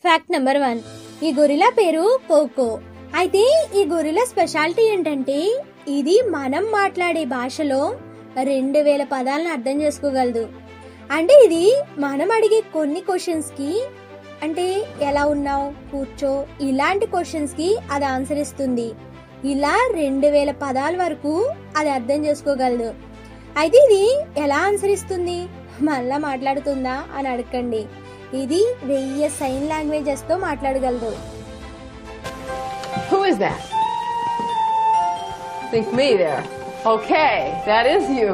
Fact number one ఈ gorilla పేరు Koko అయితే ఈ గొరిలా స్పెషాలిటీ ఏంటంటే ఇది మనం మాట్లాడే భాషలో రెండు వేల పదాలను అర్థం చేసుకోగలదు అంటే ఇది మనం అడిగే కొన్ని క్వశ్చన్స్ కి అంటే ఎలా ఉన్నావు కూర్చో ఇలాంటి క్వశ్చన్స్ కి అది ఆన్సర్ ఇస్తుంది ఇలా రెండు వేల పదాల వరకు అది అర్థం చేసుకోగలదు అయితే ఇది ఎలా ఆన్సర్ ఇస్తుంది మళ్ళా మాట్లాడుతుందా అని అడగండి ఇది వెయ్యి సైన్ లాంగ్వేజెస్ తో మాట్లాడగలదు Who is that? Think me there. Okay, that is you.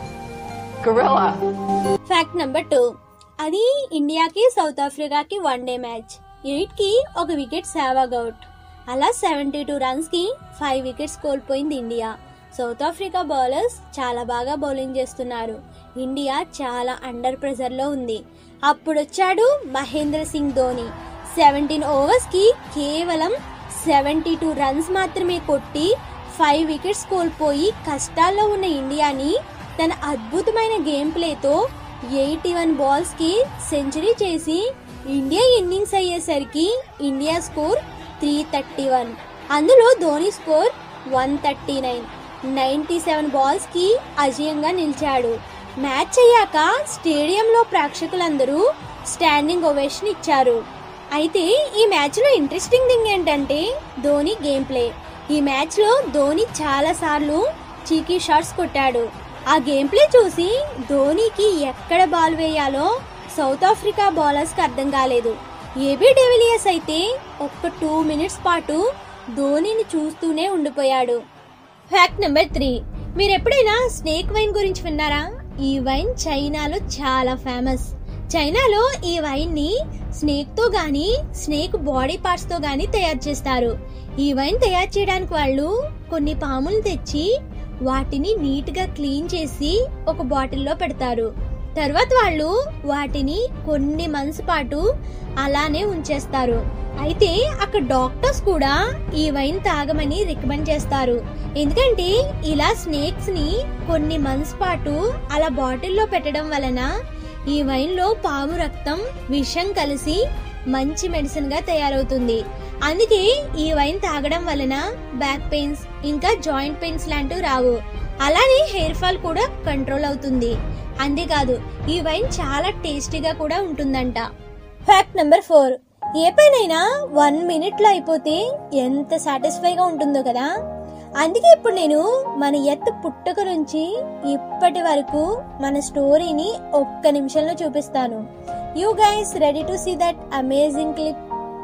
Gorilla. Fact number two అది ఇండియాకి సౌత్ ఆఫ్రికాకి వన్ డే మ్యాచ్ ఎయిట్ కి ఒక వికెట్ సేవాగ్ అవుట్ అలా సెవెంటీ టూ రన్స్ కి ఫైవ్ వికెట్స్ కోల్పోయింది ఇండియా సౌత్ ఆఫ్రికా బౌలర్స్ చాలా బాగా బౌలింగ్ చేస్తున్నారు ఇండియా చాలా అండర్ ప్రెజర్ లో ఉంది అప్పుడు వచ్చాడు మహేంద్ర సింగ్ ధోని సెవెంటీన్ ఓవర్స్ కి కేవలం సెవెంటీ టూ రన్స్ మాత్రమే కొట్టి ఫైవ్ వికెట్స్ కోల్పోయి కష్టాల్లో ఉన్న ఇండియాని తన అద్భుతమైన గేమ్ ప్లేతో ఎయిటీ వన్ బాల్స్ కి సెంచరీ చేసి ఇండియా ఇన్నింగ్స్ అయ్యేసరికి India score three thirty one అందులో Dhoni score one thirty nine ninety seven balls కి అజయంగా నిలిచాడు మ్యాచ్ అయ్యాక స్టేడియంలో ప్రేక్షకులందరూ స్టాండింగ్ ఓవేషన్ ఇచ్చారు అయితే ఈ మ్యాచ్ లో ఇంట్రెస్టింగ్ థింగ్ ఏంటంటే ధోని గేమ్ ప్లే ఈ మ్యాచ్ లో ధోని చాలా సార్లు చీకీ షాట్స్ కొట్టాడు ఆ గేమ్ ప్లే చూసి ధోనికి ఎక్కడ బాల్ వేయాలో సౌత్ ఆఫ్రికా బౌలర్స్ కి అర్థం కాలేదు ఏబీ డెవిలియర్స్ అయితే ఒక్క టూ మినిట్స్ పాటు ధోనిని చూస్తూనే ఉండిపోయాడు ఫ్యాక్ట్ నెంబర్ త్రీ మీరు ఎప్పుడైనా స్నేక్ వైన్ గురించి విన్నారా ఈ వైన్ చైనాలో చాలా ఫేమస్ చైనాలో ఈ వైన్ ని స్నేక్ తో గాని స్నేక్ బాడీ పార్ట్స్ తో గాని తయారు చేస్తారు ఈ వైన్ తయారు చేయడానికి వాళ్ళు కొన్ని పాములు తెచ్చి వాటిని నీట్ గా క్లీన్ చేసి ఒక బాటిల్లో పెడతారు తర్వాత వాళ్ళు వాటిని కొన్ని మంత్స్ పాటు అలానే ఉంచేస్తారు అయితే అక్కడ డాక్టర్స్ కూడా ఈ వైన్ తాగమని రికమెండ్ చేస్తారు ఎందుకంటే ఇలా స్నేక్స్ ని కొన్ని మంత్స్ పాటు అలా బాటిల్లో పెట్టడం వలన ఈ వైన్ లో పాము రక్తం విషం కలిసి మంచి మెడిసిన్ గా తయారవుతుంది అందుకే ఈ వైన్ తాగడం వలన బ్యాక్ పెయిన్స్ ఇంకా జాయింట్ పెయిన్స్ లాంటివి రావు అలానే హెయిర్ ఫాల్ కూడా కంట్రోల్ అవుతుంది అంతేకాదు ఈ వైన్ చాలా టేస్టీగా కూడా ఉంటుందంట ఫ్యాక్ట్ నెంబర్ ఫోర్ ఏ పైనైనా వన్ మినిట్ లో అయిపోతే ఎంత సాటిస్ఫైగా ఉంటుందో కదా అందుకే ఇప్పుడు నేను మన ఎత్తు పుట్టుక నుంచి ఇప్పటి వరకు మన స్టోరీని ఒక్క నిమిషంలో చూపిస్తాను you guys ready to see that amazing clip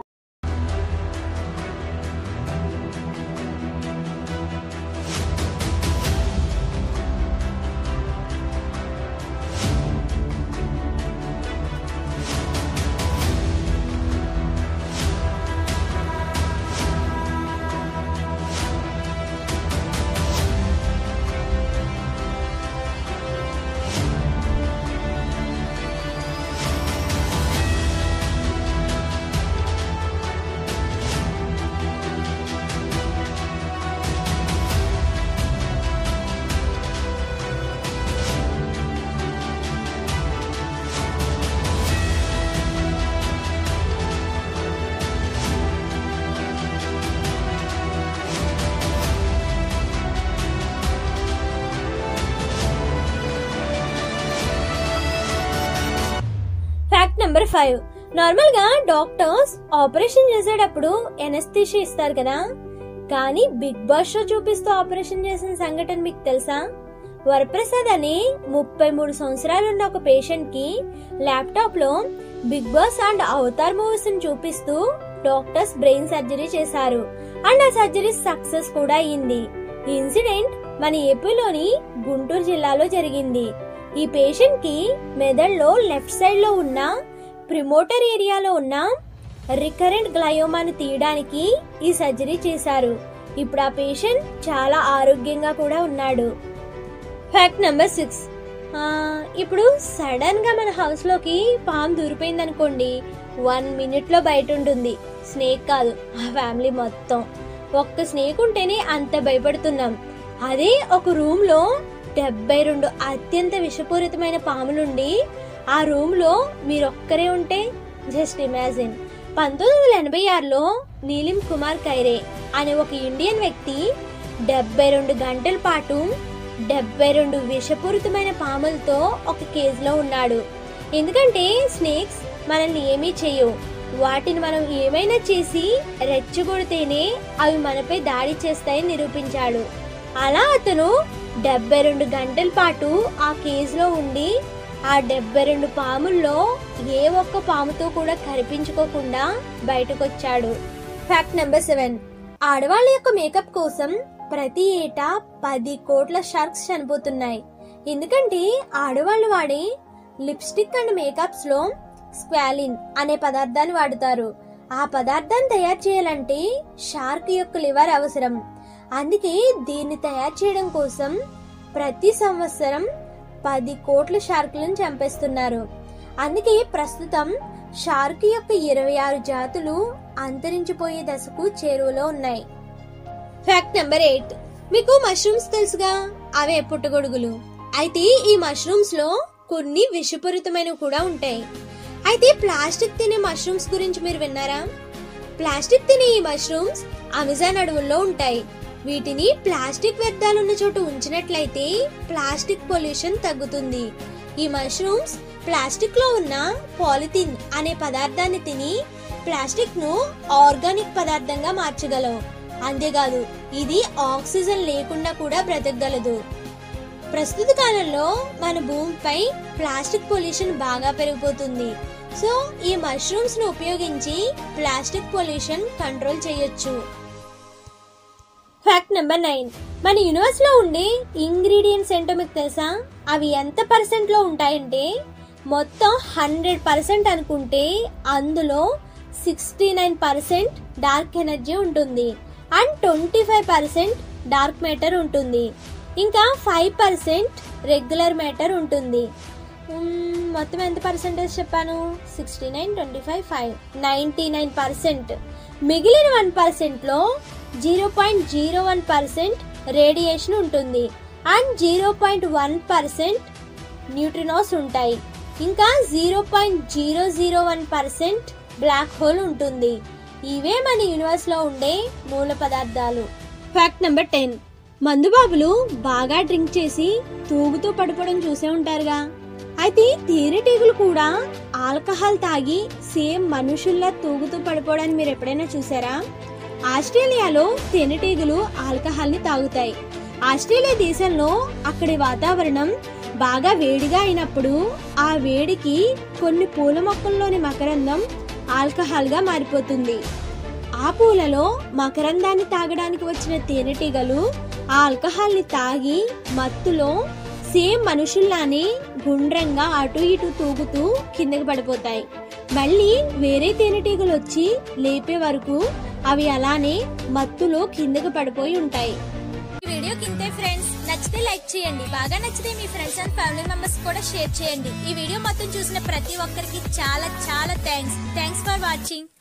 fact number five normal గా డాక్టర్స్ ఆపరేషన్ చేసేటప్పుడు ఎనస్థీషియా ఇస్తారు కదా కానీ బిగ్ బాస్ షో చూపిస్తూ ఆపరేషన్ చేసిన సంఘటన మీకు తెలుసా వరప్రసాద్ అనే ముప్పై మూడు సంవత్సరాలున్న ఒక పేషెంట్ కి ల్యాప్టాప్ లో Bigg Boss and Avatar movies చూపిస్తూ డాక్టర్స్ బ్రెయిన్ సర్జరీ చేశారు అండ్ ఆ సర్జరీ సక్సెస్ కూడా అయింది ఈ ఇన్సిడెంట్ మన ఏపీలోని గుంటూరు జిల్లాలో జరిగింది ఈ పేషెంట్ కి మెదడులో లెఫ్ట్ సైడ్ లో ఉన్న ప్రిమోటర్ ఏరియాలో ఉన్న రికరెంట్ గ్లయోమాను తీయడానికి ఈ సర్జరీ చేశారు ఇప్పుడు ఆ పేషెంట్ చాలా ఆరోగ్యంగా కూడా ఉన్నాడు ఫ్యాక్ట్ నెంబర్ సిక్స్ ఇప్పుడు సడన్ గా మన హౌస్ లోకి పాము దూరిపోయింది అనుకోండి వన్ మినిట్ లో బయట ఉంటుంది స్నేక్ కాదు ఆ ఫ్యామిలీ మొత్తం ఒక్క స్నేక్ ఉంటేనే అంత భయపడుతున్నాం అదే ఒక రూమ్ లో డెబ్బై రెండు అత్యంత విషపూరితమైన పాములుండి ఆ రూమ్ లో మీరొక్కరే ఉంటే జస్ట్ ఇమాజిన్ పంతొమ్మిది వందల ఎనభై ఆరులో నీలిం కుమార్ ఖైరే అనే ఒక ఇండియన్ వ్యక్తి డెబ్బై రెండు గంటల పాటు డెబ్బై రెండు విషపూరితమైన పాములతో ఒక కేజ్లో ఉన్నాడు ఎందుకంటే స్నేక్స్ మనల్ని ఏమీ చేయవు వాటిని మనం ఏమైనా చేసి రెచ్చగొడితేనే అవి మనపై దాడి చేస్తాయని నిరూపించాడు అలా అతను డెబ్బై రెండు గంటల పాటు ఆ కేసులో ఉండి ఆ డెబ్బై రెండు పాముల్లో ఏ ఒక్క పాముతో కూడా కనిపించుకోకుండా బయటకొచ్చాడు ఫ్యాక్ట్ నెంబర్ సెవెన్ ఆడవాళ్ళ యొక్క మేకప్ కోసం ప్రతి ఏటా పది కోట్ల షార్క్స్ చనిపోతున్నాయి ఎందుకంటే ఆడవాళ్ళు వాడే లిప్స్టిక్ అండ్ మేకప్స్ లో స్క్వాలిన్ అనే పదార్థాన్ని వాడుతారు ఆ పదార్థాన్ని తయారు చేయాలంటే షార్క్ యొక్క లివర్ అవసరం అందుకే దీన్ని తయారు చేయడం కోసం ప్రతి సంవత్సరం పది కోట్ల షార్కులను చంపేస్తున్నారు అందుకే ప్రస్తుతం షార్క్ యొక్క ఇరవై ఆరు జాతులు అంతరించిపోయే దశకు చేరువలో ఉన్నాయి ఫ్యాక్ట్ నెంబర్ ఎయిట్ మీకు మష్రూమ్స్ తెలుసుగా అవే పుట్టగొడుగులు అయితే ఈ మష్రూమ్స్ లో కొన్ని విషపూరితమైనవి కూడా ఉంటాయి అయితే ప్లాస్టిక్ తినే మష్రూమ్స్ గురించి మీరు విన్నారా ప్లాస్టిక్ తినే ఈ మష్రూమ్స్ అమెజాన్ అడవుల్లో ఉంటాయి వీటిని ప్లాస్టిక్ వ్యర్థాలున్న చోట ఉంచినట్లయితే ప్లాస్టిక్ పొల్యూషన్ తగ్గుతుంది ఈ మష్రూమ్స్ ప్లాస్టిక్ లో ఉన్న పాలిథిన్ అనే పదార్థాన్ని తిని ప్లాస్టిక్ ను ఆర్గానిక్ పదార్థంగా మార్చగలవు అంతేకాదు ఇది ఆక్సిజన్ లేకుండా కూడా బ్రతకగలదు ప్రస్తుత కాలంలో మన భూమిపై ప్లాస్టిక్ పొల్యూషన్ బాగా పెరిగిపోతుంది సో ఈ మష్రూమ్స్ ను ఉపయోగించి ప్లాస్టిక్ పొల్యూషన్ కంట్రోల్ చేయొచ్చు ఫ్యాక్ట్ నెంబర్ నైన్ మన యూనివర్స్ లో ఉండే ఇంగ్రీడియంట్స్ ఏంటో మీకు తెలుసా అవి ఎంత పర్సెంట్ లో ఉంటాయంటే మొత్తం హండ్రెడ్ పర్సెంట్ అనుకుంటే అందులో sixty nine percent dark energy ఉంటుంది and twenty five percent dark matter ఉంటుంది ఇంకా ఫైవ్ పర్సెంట్ రెగ్యులర్ మ్యాటర్ ఉంటుంది మ్మ్, మొత్తం ఎంత పర్సెంటేజ్ చెప్పాను sixty nine twenty five five ninety nine percent మిగిలిన వన్ పర్సెంట్లో zero point zero one percent radiation ఉంటుంది and zero point one percent neutrinos ఉంటాయి ఇంకా zero point zero zero one percent black hole ఉంటుంది ఇవే మన యూనివర్స్ లో ఉండే మూల పదార్థాలు ఫ్యాక్ట్ నెంబర్ టెన్ మందుబాబులు బాగా డ్రింక్ చేసి తూగుతూ పడిపోవడం చూసే ఉంటారుగా అయితే తేనెటీగలు కూడా ఆల్కహాల్ తాగి సేమ్ మనుషుల్లా తూగుతూ పడిపోవడాన్ని మీరు ఎప్పుడైనా చూసారా ఆస్ట్రేలియాలో తేనెటీగలు ఆల్కహాల్ ని తాగుతాయి ఆస్ట్రేలియా దేశంలో అక్కడి వాతావరణం బాగా వేడిగా అయినప్పుడు ఆ వేడికి కొన్ని పూల మొక్కల్లోని మకరందం ఆల్కహాల్ గా మారిపోతుంది ఆ పూలలో మకరందాన్ని తాగడానికి వచ్చిన తేనెటీగలు ఆ ఆల్కహాల్ ని తాగి మత్తులో సేమ్ మనుషుల్లానే గుండ్రంగా అటు ఇటు తూగుతూ కిందకి పడిపోతాయి మళ్ళీ వేరే తేనెటీగలు వచ్చి లేపే వరకు అవి అలానే మత్తులో కిందకి పడిపోయి ఉంటాయి ఈ వీడియో కిందే ఫ్రెండ్స్ నచ్చితే లైక్ చేయండి బాగా నచ్చితే మీ ఫ్రెండ్స్ అండ్ ఫ్యామిలీ మెంబర్స్ కూడా షేర్ చేయండి ఈ వీడియో మొత్తం చూసిన ప్రతి ఒక్కరికి చాలా చాలా థ్యాంక్స్ థ్యాంక్స్ ఫర్ వాచింగ్